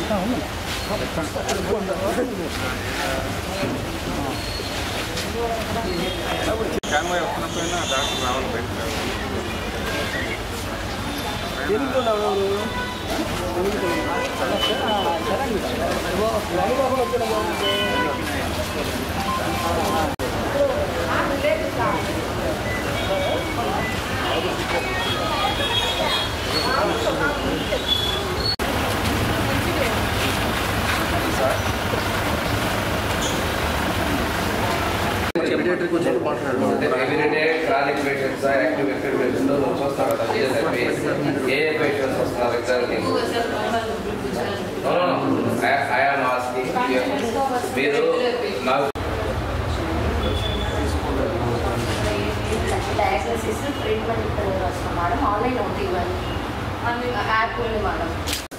Convoy వస్తున్నప్పుడైనా doctor రావాలి బయటకు immediate chronic patients active effect patient చూస్తారు కదా జిఎస్ఎఫ్పి ఏ ఏ పేషెంట్స్ వస్తున్నారు ఎగ్జాక్ట్లీ ఐఆమ్ ఆస్కింగ్ మీరు నాకు డయాగ్నోసిస్ ట్రీట్మెంట్ ఇక్కడ వస్తాం మేడం ఆన్లైన్ ఉంది ఇవన్నీ యాప్ ఉంది మేడం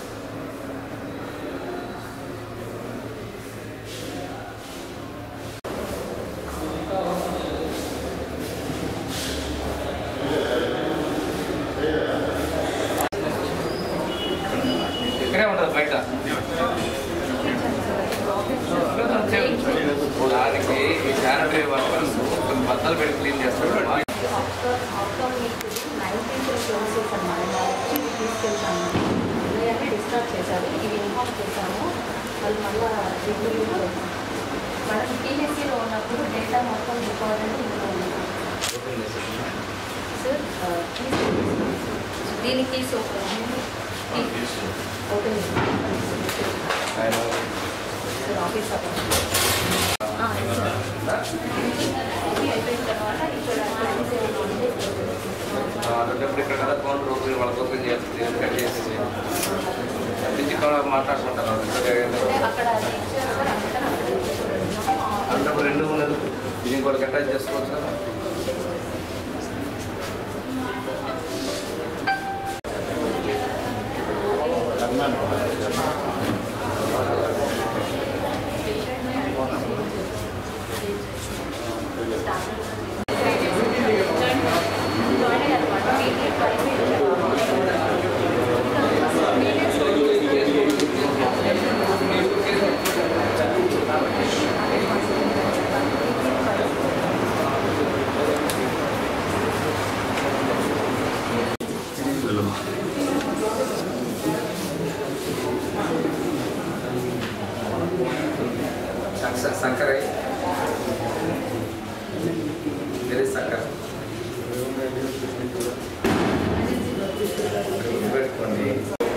ఇక్కడే ఉంటుంది బయట దానికి ఈ శానిటరీ వర్కర్స్ కొన్ని బద్దలు పెట్టి క్లీన్ చేస్తారు డిశ్చార్జ్ చేశారు ఇవి ఇన్ఫార్మ్ చేశాము వాళ్ళు మళ్ళీ రివ్యూ మనం టీఎస్సీలో ఉన్నప్పుడు డేటా మొత్తం రికార్డ్ అంటే ఇందులో ఉంది సార్ దీనికి సో ఓకే సార్ ఆఫీస్ ఇది అయిపోయిన తర్వాత ఇక్కడ plans ఏమైనా ఉంటే అప్పుడు ఇక్కడ కదా ఫోన్ ఓపెన్ వాళ్ళకి ఓపెన్ చేస్తుంది కట్ చేసేసి నుంచి కూడా మాట్లాడుకుంటారు అంటే అక్కడ అది ఇచ్చారు సార్ అందుకని అక్కడ ఇచ్చారు. అంటే రెండు ఉన్నది ఇది ఇంకోటి అటాచ్ చేసుకోవచ్చు కదా శంకర్ శంకర్ వెరీ శంకర్ పెట్టుకోండి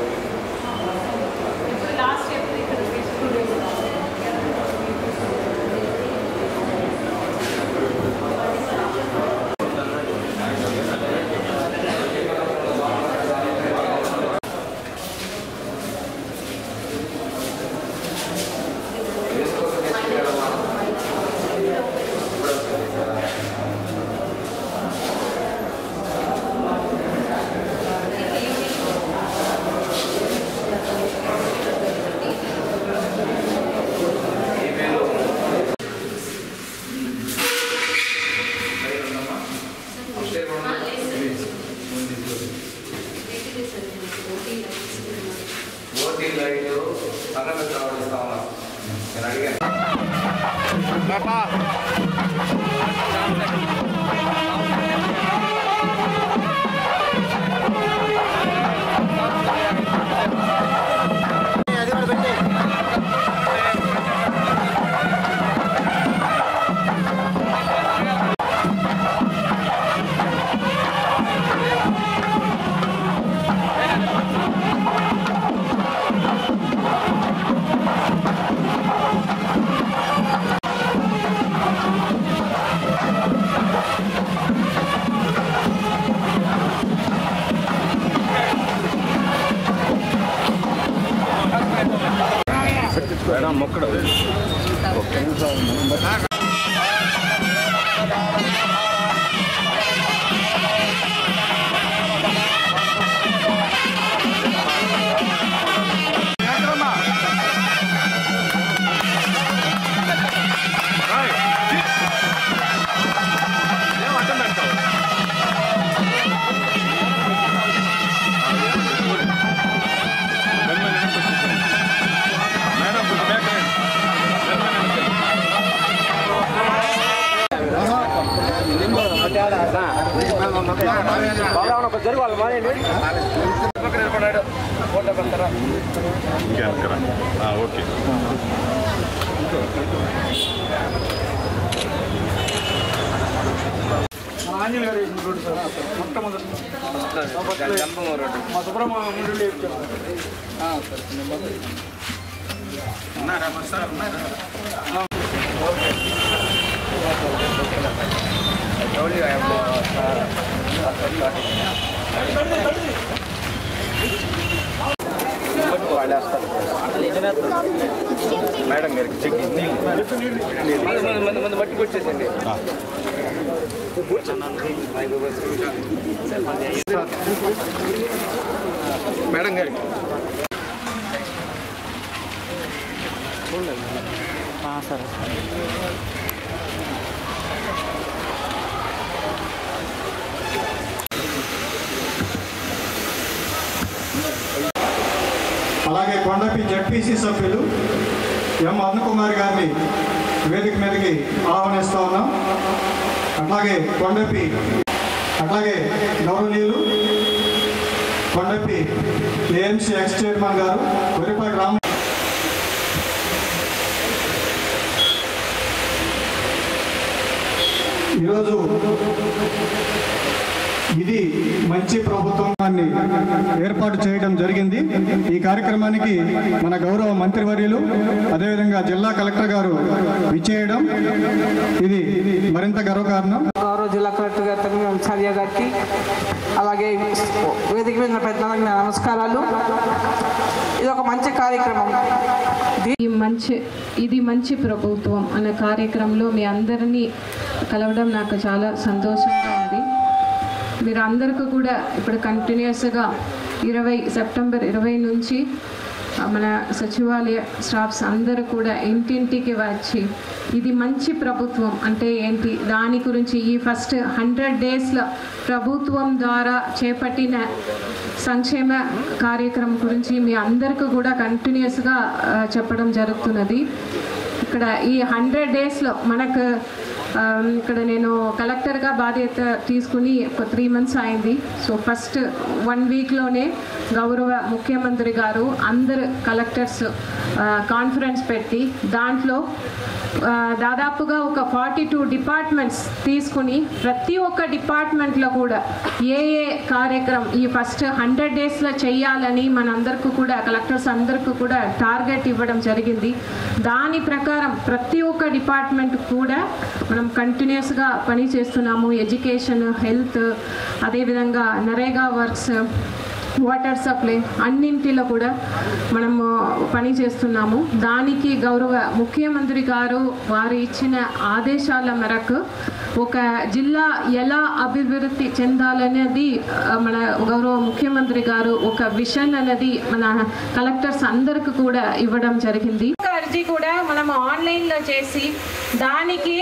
ఓటీ లైట్ అన్నం రావడిస్తా ఉన్నాం నేను అడిగాను ఏమంటుందంటావు పక్కన నిలబడ్డాడు ఫోటో పెడతారా వెనకరా ఓకే ఆంజనేయ గారు వేసిన రోడ్డు సార్ అసలు మొట్టమొదటి జంపమ్మ రోడ్డు మా సుబ్రహ్మణ్యం ముందు వేయించారు సార్ ఉన్నారా సార్ ఉన్నారా told you I have madam గారికి చెక్ మంది మంది మంది మంది మట్టి వచ్చేసండి మేడం గారికి అలాగే కొండపి జడ్పీసీ సభ్యులు ఎం అరుణ్ కుమార్ గారిని వేదిక మీదకి ఆహ్వానిస్తా ఉన్నాం అట్లాగే కొండపి అట్లాగే గౌరవనీయులు కొండపి ఏఎంసీ ఎక్స్ చైర్మన్ గారు వరిపాటి రామ ఈరోజు ఇది మంచి ప్రభుత్వాన్ని ఏర్పాటు చేయడం జరిగింది ఈ కార్యక్రమానికి మన గౌరవ మంత్రివర్యులు అదేవిధంగా జిల్లా కలెక్టర్ గారు విచ్చేయడం ఇది మరింత గర్వకారణం గౌరవ జిల్లా కలెక్టర్ గారి తగిన చార్య గారికి అలాగే వేదిక మీద ఉన్న పెద్దలకు నా నమస్కారాలు ఇది ఒక మంచి కార్యక్రమం ఈ మంచి ఇది మంచి ప్రభుత్వం అనే కార్యక్రమంలో మీ అందరినీ కలవడం నాకు చాలా సంతోషంగా ఉంది మీరు అందరికీ కూడా ఇప్పుడు కంటిన్యూస్గా ఇరవై సెప్టెంబర్ ఇరవై నుంచి ఆ, మన సచివాలయ స్టాఫ్స్ అందరూ కూడా ఇంటింటికి వచ్చి ఇది మంచి ప్రభుత్వం అంటే ఏంటి దాని గురించి ఈ ఫస్ట్ హండ్రెడ్ డేస్లో ప్రభుత్వం ద్వారా చేపట్టిన సంక్షేమ కార్యక్రమం గురించి మీ అందరికీ కూడా కంటిన్యూస్గా ఆ, చెప్పడం జరుగుతున్నది ఇక్కడ ఈ హండ్రెడ్ డేస్లో మనకు ఆ, ఇక్కడ నేను కలెక్టర్గా బాధ్యత తీసుకుని ఒక త్రీ మంత్స్ అయింది సో ఫస్ట్ వన్ వీక్లోనే గౌరవ ముఖ్యమంత్రి గారు అందరు కలెక్టర్స్ కాన్ఫరెన్స్ పెట్టి దాంట్లో ఆ, దాదాపుగా ఒక ఫార్టీ టూ డిపార్ట్మెంట్స్ తీసుకుని ప్రతి ఒక్క డిపార్ట్మెంట్లో కూడా ఏ ఏ కార్యక్రమం ఈ ఫస్ట్ హండ్రెడ్ డేస్లో చేయాలని మనందరికీ కూడా కలెక్టర్స్ అందరికీ కూడా టార్గెట్ ఇవ్వడం జరిగింది దాని ప్రకారం ప్రతి ఒక్క డిపార్ట్మెంట్ కూడా మనం కంటిన్యూస్గా పని చేస్తున్నాము ఎడ్యుకేషన్ హెల్త్ అదేవిధంగా నరేగా వర్క్స్ వాటర్ సప్లై అన్నింటిలో కూడా మనము పని చేస్తున్నాము దానికి గౌరవ ముఖ్యమంత్రి గారు వారు ఇచ్చిన ఆదేశాల మేరకు ఒక జిల్లా ఎలా అభివృద్ధి చెందాలనేది ఆ, మన గౌరవ ముఖ్యమంత్రి గారు ఒక విషన్ అనేది మన కలెక్టర్స్ అందరికి కూడా ఇవ్వడం జరిగింది అర్జీ కూడా మనం ఆన్లైన్లో చేసి దానికి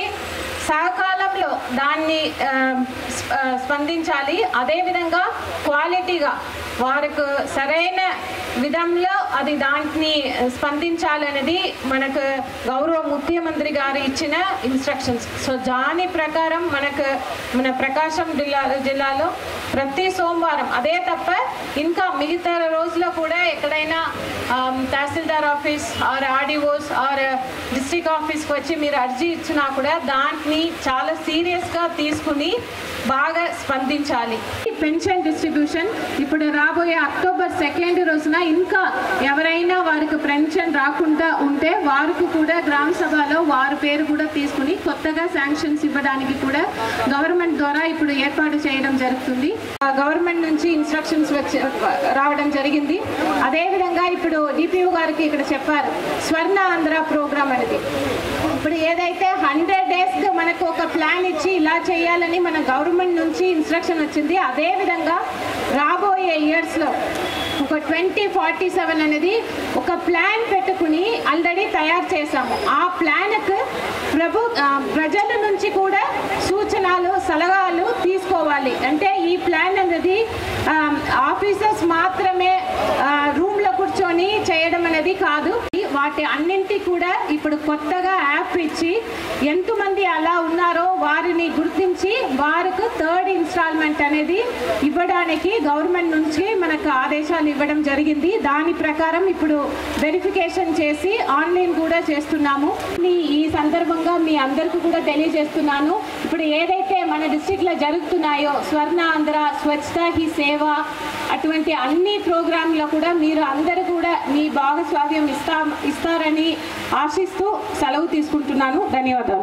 సకాలంలో దాన్ని ఆ, స్ప- ఆ, స్పందించాలి అదేవిధంగా క్వాలిటీగా వారికి సరైన విధంలో అది దాన్ని స్పందించాలనేది మనకు గౌరవ ముఖ్యమంత్రి గారు ఇచ్చిన ఇన్స్ట్రక్షన్స్ సో దాని ప్రకారం మనకు మన ప్రకాశం జిల్లా జిల్లాలో ప్రతి సోమవారం అదే తప్ప ఇంకా మిగతా రోజుల్లో కూడా ఎక్కడైనా um, tahsildar office or RDOs or district ఆఫీస్కి వచ్చి మీరు అర్జీ ఇచ్చినా కూడా దాన్ని చాలా సీరియస్గా తీసుకుని బాగా స్పందించాలి ఈ పెన్షన్ డిస్ట్రిబ్యూషన్ ఇప్పుడు రాబోయే అక్టోబర్ సెకండ్ రోజున ఇంకా ఎవరైనా వారికి పెన్షన్ రాకుండా ఉంటే వారికి కూడా గ్రామ సభలో వారి పేరు కూడా తీసుకుని కొత్తగా శాంక్షన్స్ ఇవ్వడానికి కూడా గవర్నమెంట్ ద్వారా ఇప్పుడు ఏర్పాటు చేయడం జరుగుతుంది ఆ గవర్నమెంట్ నుంచి ఇన్స్ట్రక్షన్స్ వచ్చి రావడం జరిగింది అదేవిధంగా ఇప్పుడు డిపిఓ గారికి ఇక్కడ చెప్పారు స్వర్ణ ఆంధ్ర ప్రోగ్రామ్ అనేది ఇప్పుడు ఏదైతే హండ్రెడ్ డేస్ మనకు ఒక ప్లాన్ ఇచ్చి ఇలా చేయాలని మన గవర్నమెంట్ నుంచి ఇన్స్ట్రక్షన్ వచ్చింది అదే విధంగా రాబోయే ఇయర్స్లో ఒక ట్వంటీ ఫార్టీ సెవెన్ అనేది ఒక ప్లాన్ పెట్టుకుని ఆల్రెడీ తయారు చేశాము ఆ ప్లాన్కు ప్రభు ఆ, ప్రజల నుంచి కూడా సూచనలు సలహాలు తీసుకోవాలి అంటే ఈ ప్లాన్ అనేది ఆఫీసర్స్ మాత్రమే రూమ్లో కూర్చొని చేయడం అనేది కాదు వాటి అన్నింటి కూడా ఇప్పుడు కొత్తగా యాప్ ఇచ్చి ఎంతమంది అలా ఉన్నారో వారిని గుర్తించి వారికి థర్డ్ ఇన్స్టాల్మెంట్ అనేది ఇవ్వడానికి గవర్నమెంట్ నుంచి మనకు ఆదేశాలు ఇవ్వడం జరిగింది దాని ప్రకారం ఇప్పుడు వెరిఫికేషన్ చేసి ఆన్లైన్ కూడా చేస్తున్నాము ఈ- ఈ సందర్భంగా మీ అందరికీ కూడా తెలియజేస్తున్నాను ఇప్పుడు ఏదైతే మన డిస్టిక్లో జరుగుతున్నాయో స్వర్ణ ఆంధ్ర స్వచ్ఛత హీ సేవ అటువంటి అన్ని ప్రోగ్రాంలో కూడా మీరు అందరూ కూడా మీ భాగస్వామ్యం ఇస్తా ఇస్తారని ఆశిస్తూ సెలవు తీసుకుంటున్నాను ధన్యవాదాలు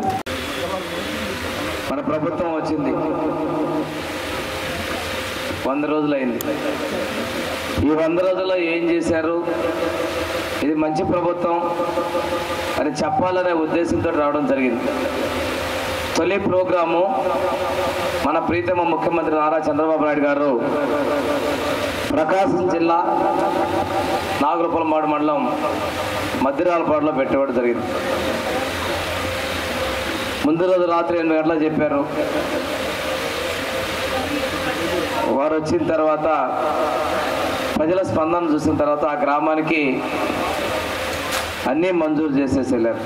మన ప్రభుత్వం వచ్చింది వంద రోజులైంది ఈ వంద రోజుల్లో ఏం చేశారు ఇది మంచి ప్రభుత్వం అని చెప్పాలనే ఉద్దేశంతో రావడం జరిగింది తొలి ప్రోగ్రాము మన ప్రీతమ ముఖ్యమంత్రి నారా చంద్రబాబు నాయుడు గారు ప్రకాశం జిల్లా నాగులపలమాడు మండలం మద్దిరాలపాడులో పెట్టేవాడు జరిగింది ముందు రోజు రాత్రి ఎనిమిది గంటలకు చెప్పారు వారు వచ్చిన తర్వాత ప్రజల స్పందన చూసిన తర్వాత ఆ గ్రామానికి అన్నీ మంజూరు చేసేసి వెళ్ళారు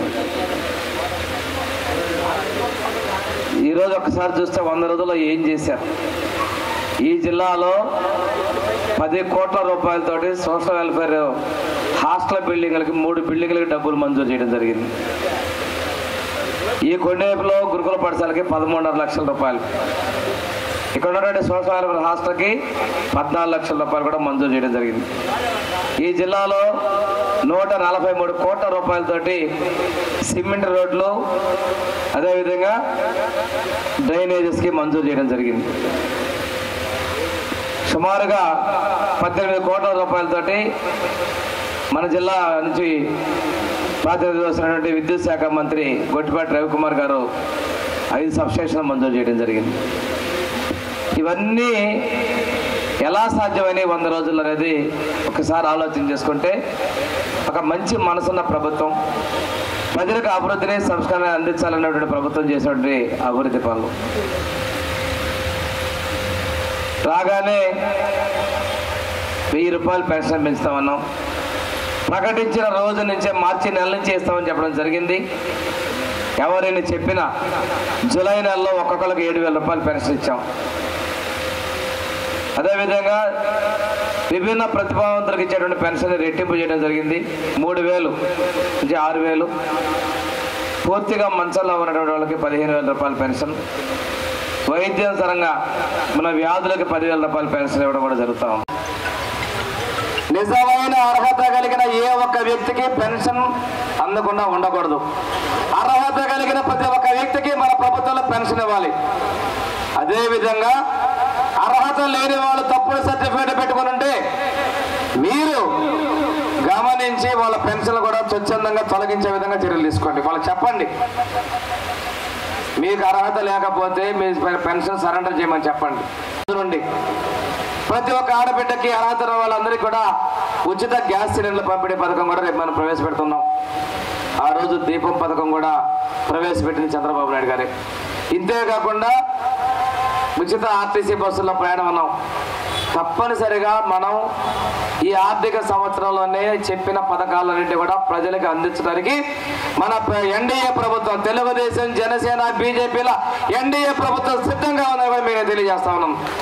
ఈరోజు ఒకసారి చూస్తే వంద రోజుల్లో ఏం చేశారు ఈ జిల్లాలో పది కోట్ల రూపాయలతోటి సోషల్ వెల్ఫేర్ హాస్టల్ బిల్డింగ్లకి మూడు బిల్డింగ్లకి డబ్బులు మంజూరు చేయడం జరిగింది ఈ కొండేపులో గురుకుల పాఠశాలకి పదమూడున్నర లక్షల రూపాయలు ఇక్కడ ఉన్నటువంటి సోషల్ వెల్ఫేర్ హాస్టల్కి పద్నాలుగు లక్షల రూపాయలు కూడా మంజూరు చేయడం జరిగింది ఈ జిల్లాలో నూట నలభై మూడు కోట్ల రూపాయలతోటి సిమెంట్ రోడ్లు అదేవిధంగా డ్రైనేజెస్కి మంజూరు చేయడం జరిగింది సుమారుగా పద్దెనిమిది కోట్ల రూపాయలతోటి మన జిల్లా నుంచి ప్రాతినిధ్యం వస్తున్నటువంటి విద్యుత్ శాఖ మంత్రి గొట్టిపాటి రవికుమార్ గారు ఐదు సబ్స్టేషన్లు మంజూరు చేయడం జరిగింది ఇవన్నీ ఎలా సాధ్యమని వంద రోజులు అనేది ఒకసారి ఆలోచన చేసుకుంటే ఒక మంచి మనసున్న ప్రభుత్వం ప్రజలకు అభివృద్ధిని సంస్కరణ అందించాలన్నటువంటి ప్రభుత్వం చేసినటువంటి అభివృద్ధి పనులు రాగానే వెయ్యి రూపాయలు పెన్షన్ పెంచుతామన్నాం ప్రకటించిన రోజు నుంచే మార్చి నెల నుంచి ఇస్తామని చెప్పడం జరిగింది ఎవరైనా చెప్పినా జూలై నెలలో ఒక్కొక్కరికి ఏడు వేల రూపాయలు పెన్షన్ ఇచ్చాం అదేవిధంగా విభిన్న ప్రతిభావంతులకు ఇచ్చేటువంటి పెన్షన్ రెట్టింపు చేయడం జరిగింది మూడు వేలు నుంచి ఆరు వేలు పూర్తిగా మంచంలో ఉన్నటువంటి వాళ్ళకి పదిహేను వేల రూపాయల పెన్షన్ వైద్యం సరంగా మన వ్యాధులకు పదివేల రూపాయల పెన్షన్ ఇవ్వడం కూడా జరుగుతా ఉంది నిజమైన అర్హత కలిగిన ఏ ఒక్క వ్యక్తికి పెన్షన్ అందకుండా ఉండకూడదు అర్హత కలిగిన ప్రతి ఒక్క వ్యక్తికి మన ప్రభుత్వంలో పెన్షన్ ఇవ్వాలి అదేవిధంగా అర్హత లేని వాళ్ళు తప్పుడు సర్టిఫికేట్ పెట్టుకుని ఉంటే మీరు గమనించి వాళ్ళ పెన్షన్ కూడా స్వచ్ఛందంగా తొలగించే విధంగా చర్యలు తీసుకోండి వాళ్ళకి చెప్పండి మీకు అర్హత లేకపోతే మీ పెన్షన్ సరెండర్ చేయమని చెప్పండి నుండి ప్రతి ఒక్క ఆడబిడ్డకి అర్హత ఉన్న వాళ్ళందరికీ కూడా ఉచిత గ్యాస్ సిలిండర్ల పంపిణీ పథకం కూడా రేపు మనం ప్రవేశపెడుతున్నాం ఆ రోజు దీపం పథకం కూడా ప్రవేశపెట్టింది చంద్రబాబు నాయుడు గారే ఇంతే కాకుండా ఉచిత ఆర్టీసీ బస్సుల్లో ప్రయాణం అన్నాం తప్పనిసరిగా మనం ఈ ఆర్థిక సంవత్సరంలోనే చెప్పిన పథకాలన్నింటి కూడా ప్రజలకు అందించడానికి మన ఎన్డీఏ ప్రభుత్వం తెలుగుదేశం జనసేన బీజేపీల ఎన్డీఏ ప్రభుత్వం సిద్ధంగా ఉందని కూడా మేము తెలియజేస్తా ఉన్నాం